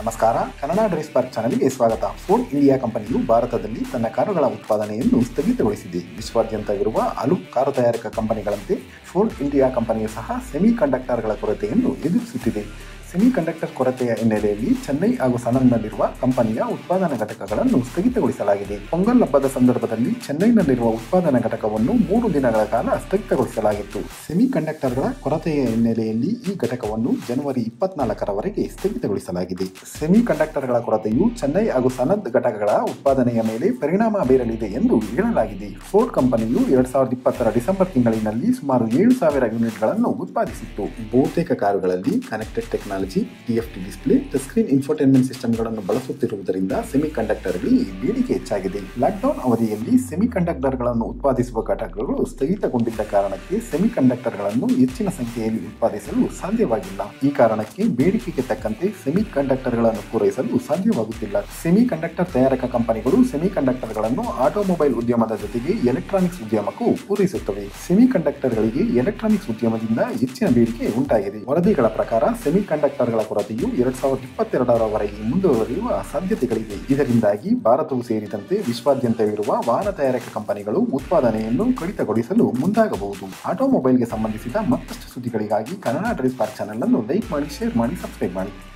ನಮಸ್ಕಾರ Kannada dress park ಚಾನೆಲ್ಗೆ ಸ್ವಾಗತ ಫೋರ್ಡ್ ಇಂಡಿಯಾ ಕಂಪನಿಯು ಭಾರತದಲ್ಲಿ ತನ್ನ ಕಾರುಗಳ ಉತ್ಪಾದನೆಯನ್ನು ಸ್ಥಗಿತಗೊಳಿಸಿದೆ ವಿಶ್ವಾದ್ಯಂತವಿರುವ ಹಲವು ಕಾರು ತಯಾರಕ ಕಂಪನಿಗಳಂತೆ ಫೋರ್ಡ್ ಇಂಡಿಯಾ ಕಂಪನಿಯು ಸಹ ಸೆಮಿ ಕಂಡಕ್ಟರ್ಗಳ ಕೊರತೆಯನ್ನು ಎದುರಿಸುತ್ತಿದೆ ಸೆಮಿ ಕಂಡಕ್ಟರ್ ಕೊರತೆಯ ಹಿನ್ನೆಲೆಯಲ್ಲಿ ಚೆನ್ನೈ ಹಾಗೂ ಸನನ್ನಲ್ಲಿರುವ ಕಂಪನಿಯ ಉತ್ಪಾದನಾ ಘಟಕಗಳನ್ನು ಸ್ಥಗಿತಗೊಳಿಸಲಾಗಿದೆ ಪೊಂಗಲ್ ಹಬ್ಬದ ಸಂದರ್ಭದಲ್ಲಿ ಚೆನ್ನೈನಲ್ಲಿರುವ ಉತ್ಪಾದನಾ ಘಟಕವನ್ನು ಮೂರು ದಿನಗಳ ಕಾಲ ಸ್ಥಗಿತಗೊಳಿಸಲಾಗಿತ್ತು ಸೆಮಿ ಕಂಡಕ್ಟರ್ಗಳ ಕೊರತೆಯ ಹಿನ್ನೆಲೆಯಲ್ಲಿ ಈ ಘಟಕವನ್ನು ಜನವರಿ ಇಪ್ಪತ್ನಾಲ್ಕರವರೆಗೆ ಸ್ಥಗಿತಗೊಳಿಸಲಾಗಿದೆ ಸೆಮಿ ಕಂಡಕ್ಟರ್ಗಳ ಕೊರತೆಯು ಚೆನ್ನೈ ಹಾಗೂ ಸನದ್ ಘಟಕಗಳ ಉತ್ಪಾದನೆಯ ಮೇಲೆ ಪರಿಣಾಮ ಬೀರಲಿದೆ ಎಂದು ಹೇಳಲಾಗಿದೆ ಫೋರ್ಡ್ ಕಂಪನಿಯು ಎರಡ್ ಸಾವಿರದ ಇಪ್ಪತ್ತರ ಡಿಸೆಂಬರ್ ತಿಂಗಳಿನಲ್ಲಿ ಸುಮಾರು ಏಳು ಸಾವಿರ ಯೂನಿಟ್ಗಳನ್ನು ಉತ್ಪಾದಿಸಿತ್ತು ಬಹುತೇಕ ಕಾರುಗಳಲ್ಲಿ connected technology TFT display touch screen infotainment ಸಿಸ್ಟಮ್ಗಳನ್ನು ಬಳಸುತ್ತಿರುವುದರಿಂದ ಸೆಮಿ ಕಂಡಕ್ಟರ್ಗಳಿಗೆ ಬೇಡಿಕೆ ಹೆಚ್ಚಾಗಿದೆ ಲಾಕ್ಡೌನ್ ಅವಧಿಯಲ್ಲಿ ಸೆಮಿ ಕಂಡಕ್ಟರ್ಗಳನ್ನು ಉತ್ಪಾದಿಸುವ ಘಟಕಗಳು ಸ್ಥಗಿತಗೊಂಡಿದ್ದ ಕಾರಣಕ್ಕೆ ಸೆಮಿ ಕಂಡಕ್ಟರ್ಗಳನ್ನು ಹೆಚ್ಚಿನ ಸಂಖ್ಯೆಯಲ್ಲಿ ಉತ್ಪಾದಿಸಲು ಸಾಧ್ಯವಾಗಿಲ್ಲ ಈ ಕಾರಣಕ್ಕೆ ಬೇಡಿಕೆಗೆ ತಕ್ಕಂತೆ ಸೆಮಿ ಕಂಡಕ್ಟರ್ಗಳನ್ನು ಪೂರೈಸಲು ಸಾಧ್ಯವಾಗುತ್ತಿಲ್ಲ ಸೆಮಿ ಕಂಡಕ್ಟರ್ ತಯಾರಕ ಕಂಪನಿಗಳು ಸೆಮಿ ಕಂಡಕ್ಟರ್ಗಳನ್ನು ಆಟೋಮೊಬೈಲ್ ಉದ್ಯಮದ ಜೊತೆಗೆ ಎಲೆಕ್ಟ್ರಾನಿಕ್ಸ್ ಉದ್ಯಮಕ್ಕೂ ಪೂರೈಸುತ್ತವೆ ಸೆಮಿ ಕಂಡಕ್ಟರ್ಗಳಿಗೆ ಎಲೆಕ್ಟ್ರಾನಿಕ್ಸ್ ಉದ್ಯಮದಿಂದ ಹೆಚ್ಚಿನ ಬೇಡಿಕೆ ಉಂಟಾಗಿದೆ ವರದಿಗಳ ಪ್ರಕಾರ ಸೆಮಿ ಕಂಡಕ್ಟರ್ಗಳ ಕೊರತೆಯು ಎರಡ್ ಸಾವಿರದ ಇಪ್ಪತ್ತೆರಡರವರೆಗೆ ಮುಂದುವರಿಯುವ ಸಾಧ್ಯತೆಗಳಿವೆ ಇದರಿಂದಾಗಿ ಭಾರತವು ಸೇರಿದಂತೆ ವಿಶ್ವಾದ್ಯಂತವಿರುವ ವಾಹನ ತಯಾರಕ ಕಂಪನಿಗಳು ಉತ್ಪಾದನೆಯನ್ನು ಕಡಿತಗೊಳಿಸಲು ಮುಂದಾಗಬಹುದು ಆಟೋಮೊಬೈಲ್ಗೆ ಸಂಬಂಧಿಸಿದ ಮತ್ತಷ್ಟು ಸುದ್ದಿಗಳಿಗಾಗಿ ಕನ್ನಡ ಡ್ರೆಸ್ ಪಾರ್ಕ್ ಚಾನಲ್ ಅನ್ನು ಲೈಕ್ ಮಾಡಿ ಶೇರ್ ಮಾಡಿ ಸಬ್ಸ್ಕ್ರೈಬ್ ಮಾಡಿ